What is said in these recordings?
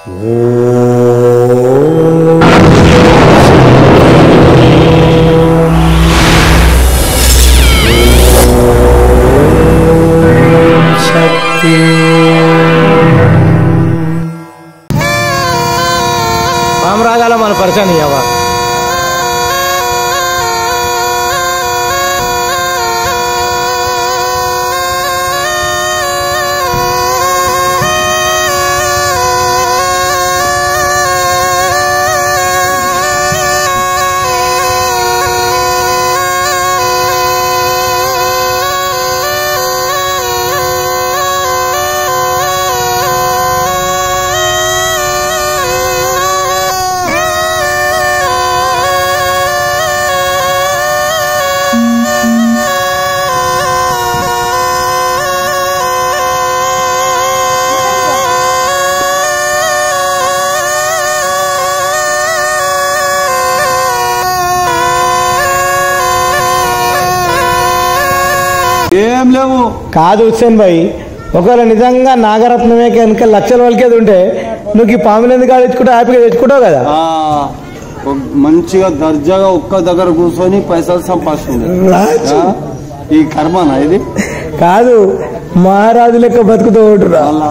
శక్తి పామరాగాల మన పరిచయం ఇవ్వ ఏం లేవు కాదు హుస్సేన్ భాయ్ ఒకవేళ నిజంగా నాగరత్నమే కనుక లక్షల వాళ్ళకి ఉంటే నువ్వు ఈ పాములు ఎందుకు ఆడించుకుంటా హ్యాపీగా తెచ్చుకుంటావు కదా ఆ, ఒక మంచిగా దర్జాగా ఒక్క దగ్గర కూర్చొని పైసలు సంపాదించింది రాజు. ఈ కర్మనా ఇది కాదు మహారాజు లెక్క బతుకుతూ ఉంటున్నా అలా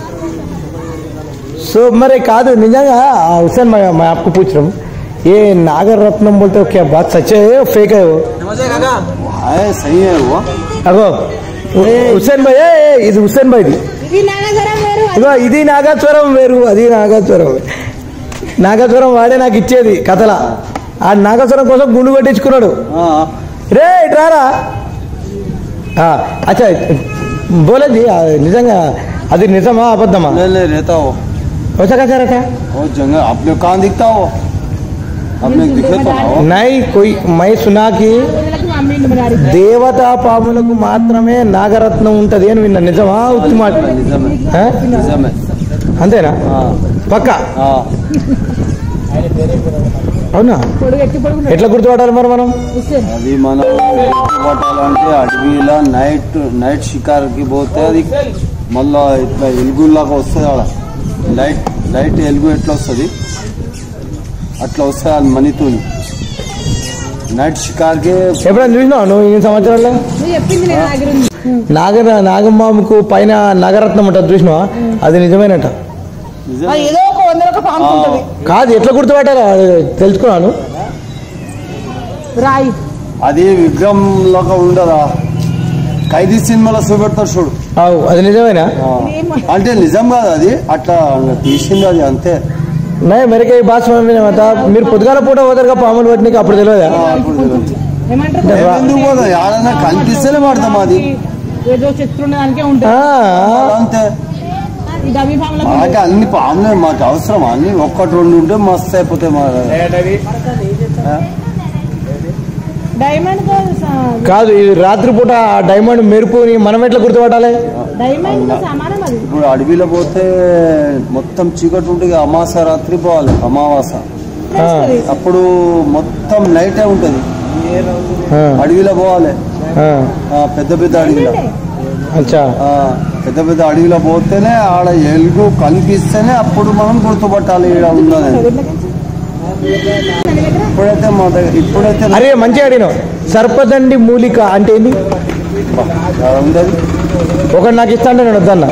సో మరి కాదు నిజంగా ఆ हुसैन मैं मैं आपको पूछ रहा हूँ ये नागर रत्नम बोलते हो क्या बात सच है या फेक है वो है सही है वो అగో హుస్సేన్ భాయ్ ఏ, ఏ, ఇది హుస్సేన్ భాయ్ ఇది ఇది నాగధరం వేరు ఇగో ఇది నాగాస్వరం వేరు అది నాగాస్వరం నాగాస్వరం వాడే నాకు ఇచ్చేది కథల ఆ నాగాస్వరం కోసం గుండు కొట్టించుకున్నాడు ఆ, రే ఇట్రారా ఆ, అచ్చా బోలేది ఆ, నిజంగా అది నిజమా అబద్ధమా ले ले रहता हो వచ్చా కదా రట वो जंगल आपने कहाँ दिखता हो आपने दिखे तो ना हो నై కొయ్ మై సునాకి రోజులకు మమ్మీ మరి అడిగి దేవతా పాములకు మాత్రమే నాగరత్నం ఉంటది అని విన్నా నిజమా ఉత్తి మాట निजम है ఆ? निजम है అంతేనా हाँ పక్క हाँ అవునా పొడుగు ఎత్తి పొడుగు ఎట్లా గుర్తుపడాలి మరి మనం హుస్సేన్ అది మనం పట్టాలంటే అడవిలో నైట్ నైట్ షికార్కి పోతే అది మళ్ళా ఇట్లా ఎలుగులాగా వస్తుంది ఆడ లైట్ లైట్ ఎలుగు ఎట్లా వస్తుంది అట్లా వస్తుంది అది మనీతో నైట్ షికార్కి ఎప్పుడైనా చూసినావు నువ్వు ఈ సంవత్సరాల్లో నువ్వు చెప్పింది నేను దగ్గర ఉంది నాగర నాగమ్మాముకు పైన నాగరత్నం ఉంటుంది చూసినావా అది నిజమేనట నిజం అది ఏదో ఒక వందల ఒక పాము ఉంటుంది కాదు ఎట్లా గుర్తుపట్టాలి అది తెలుసుకున్నాను రాయి అది విగ్రహం లాగా ఉండదా ఖైదీ సినిమాలో చూపెడతారు చూడు అవు అది నిజమేనా ఆ. అంటే నిజం కాదు అది అట్లా తీసింది అది అంతే నై మెరకే బాస్ మత మీరు పొద్దుగాల పూట పోతారుగా పాములు పట్టినకి అప్పుడు తెలియదా ఆ, అప్పుడు తెలియదు. ఏమంటారు మేము ఎందుకు పోదాం ఏడన్నా కనిపిస్తేనే పడతాం అది ఏదో శత్రు దానికే ఉంటుంది ఆ, అంతే ఈ డబ్బీ పాములకు మాకు అన్ని పాములే మాకు అవసరం అన్ని ఒక్కటి రెండు ఉంటే మస్తు అయిపోతాయి మా ఆ? డైమండ్ తో స- కాదు ఇది రాత్రిపూట ఆ డైమండ్ మెరుపుని మనం ఎట్లా గుర్తుపట్టాలి డైమండ్ తో సమానం అది ఇప్పుడు అడవిలో పోతే మొత్తం చీకటి ఉంటుంది అమాస రాత్రి పోవాలి అమావాస తెలుస్తుంది అప్పుడు మొత్తం నైటే ఉంటుంది ఆ, అడవిలో పోవాలి ఆ, ఆ, పెద్ద పెద్ద అడవిలో అచ్చా ఆ, పెద్ద పెద్ద అడవిలో పోతేనే ఆడ ఎలుగు కనిపిస్తేనే అప్పుడు మనం గుర్తుపట్టాలి ఈడ ఉన్నదని ఇప్పుడైతే మా దగ్గర ఇప్పుడైతే అరే మంచిగా అడిగినావు సర్పదండి మూలిక అంటే ఏంది ఆడ ఉండదు ఒకటి నాకు ఇస్తా అంటే నేను వద్దన్నా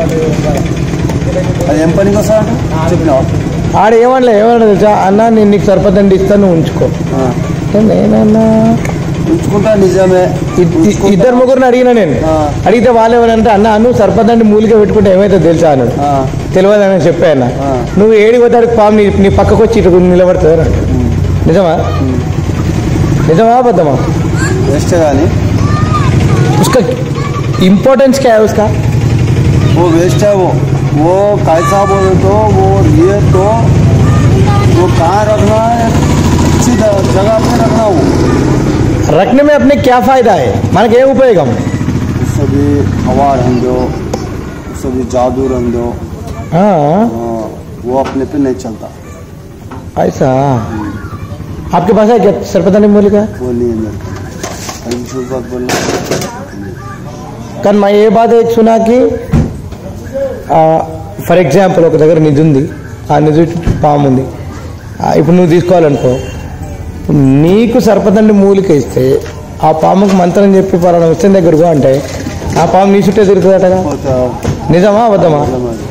అది ఏం పనికి వస్తాడంట చెప్పినావా ఆడ ఏమనలే ఏమన్నా తెలుసా అన్న నేను నీకు సర్పదండి ఇస్తాను నువ్వు ఉంచుకో ఆ, నేనన్నా ఉంచుకుంటా నిజమే ఇద్- ఇ- ఇద్దరు ముగ్గురిని అడిగినా నేను ఆ. అడిగితే వాళ్ళు ఎవరంటే అన్న నువ్వు సర్పదండి మూలిక పెట్టుకుంటే ఏమైతే తెలుసా అన్నాడు ఆ, తెలియదని చెప్పా అన్న ఆ. నువ్వు ఏడి పోతాడు పాము నీ నీ పక్కకు వచ్చి ఇటు నిలబడుతుంది అన్నాడు నిజమా నిజమా అబద్ధమా వేస్ట్ కానీ उसका इम्पोर्टेंस क्या है उसका वो वेस्ट है वो वो कैसा बोले तो वो लिए तो वो कहाँ रखना है अच्छी ज- जगह पे रखना वो रखने में अपने क्या फायदा है మనకి ఏం ఉపయోగం उससे भी हवा रंग दो उससे भी जादू रंग दो ఆ, हाँ, वो अपने पे नहीं चलता ऐसा आपके पास है क्या सरपतनी मूलिका वो नहीं है मेरे को अभी झूठ बात बोलना కానీ మా ఏ బాధ సునాకి ఫర్ ఎగ్జాంపుల్ ఒక దగ్గర నిధి ఉంది ఆ నిజ పాము ఉంది ఆ, ఇప్పుడు నువ్వు తీసుకోవాలనుకో నీకు సర్పదండి మూలిక ఇస్తే ఆ పాముకు మంత్రం చెప్పి పలానా వస్తుంది దగ్గరకు అంటే ఆ పాము నీ చుట్టే తిరుగుతుందటగా నిజమా అబద్ధమా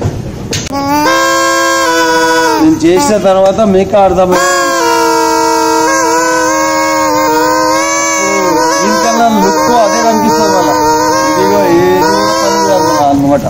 నేను చేసిన తర్వాత మీకు అర్థమైంది దీనికన్నా లుక్ అదే కనిపిస్తుంది మళ్ళా ఇదిగో ఏది కూడా పని కాదు అనమాట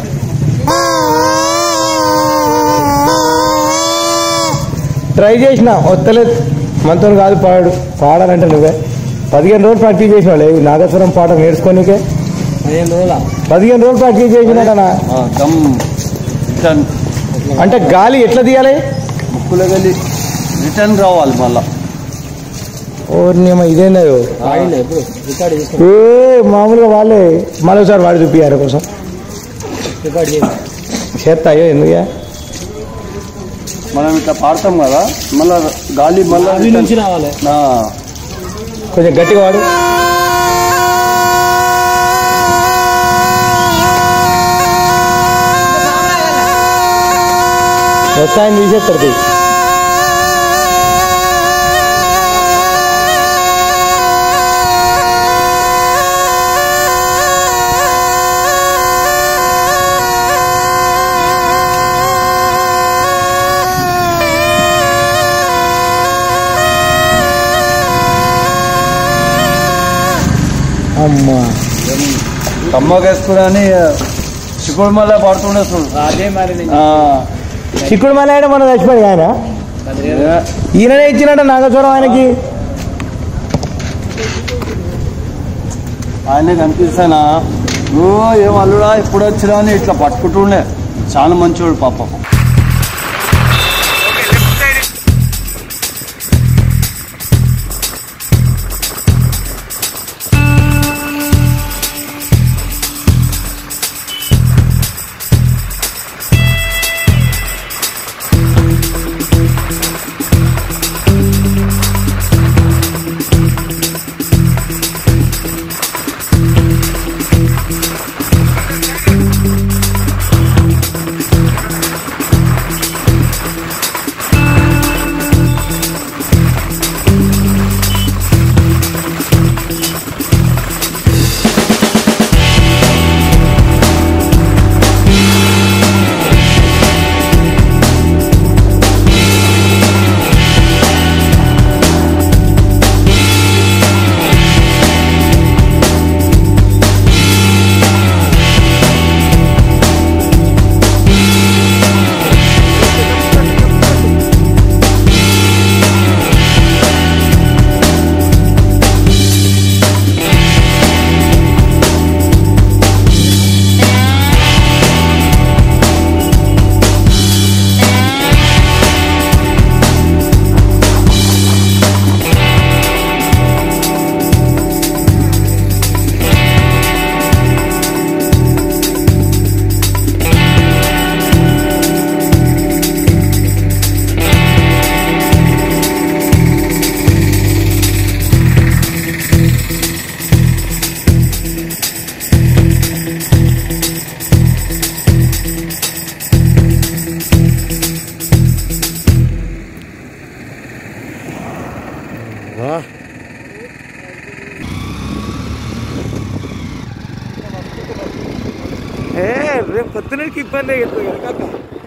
ట్రై చేసిన వస్తలేదు మనతో కాదు పాడు పాడాలంటే నువ్వే పదిహేను రోజులు ప్రాక్టీస్ చేసిన వాళ్ళు నాగేశ్వరం పాట నేర్చుకోనికే పదిహేను రోజుల పదిహేను రోజులు ప్రాక్టీస్ చేసినట్టనా కమ్ రిటర్న్ అంటే గాలి ఎట్లా తీయాలి ముక్కులో వెళ్ళి రిటర్న్ రావాలి మళ్ళా ఓర్నియమ ఇదేందో ఆడిందా ఎప్పుడు రికార్డ్ చేసుకో ఏ మామూలుగా వాళ్ళే మరోసారి వాడు చూపియారు కోసం రికార్డ్ చేసి చేస్తాయో ఎందుకు మనం ఇట్లా పాడతాం కదా మళ్ళా గాలి మళ్ళా అవి నుంచి return. రావాలి ఆ, కొంచెం గట్టిగా వాడు వస్తాయని తీసేస్తారు తీ. అమ్మా కమ్మకేసుకుని అని చిక్కుడు మళ్ళీ పాడుతుండే చూడు అదే మరి నేను ఆ, చిక్కుడు మలయాడ మన చచ్చిపోయి ఆయన ఏ, ఈయననే ఇచ్చినట్ట నాగస్వరం ఆయనకి ఆయనే కనిపిస్తానా నువ్వు ఏం అల్లుడా ఇప్పుడు వచ్చినా అని ఇట్లా పట్టుకుంటుండే చాలా మంచివాడు పాపం రేపు పొద్దునకి ఇబ్బంది అవుతుంది కదా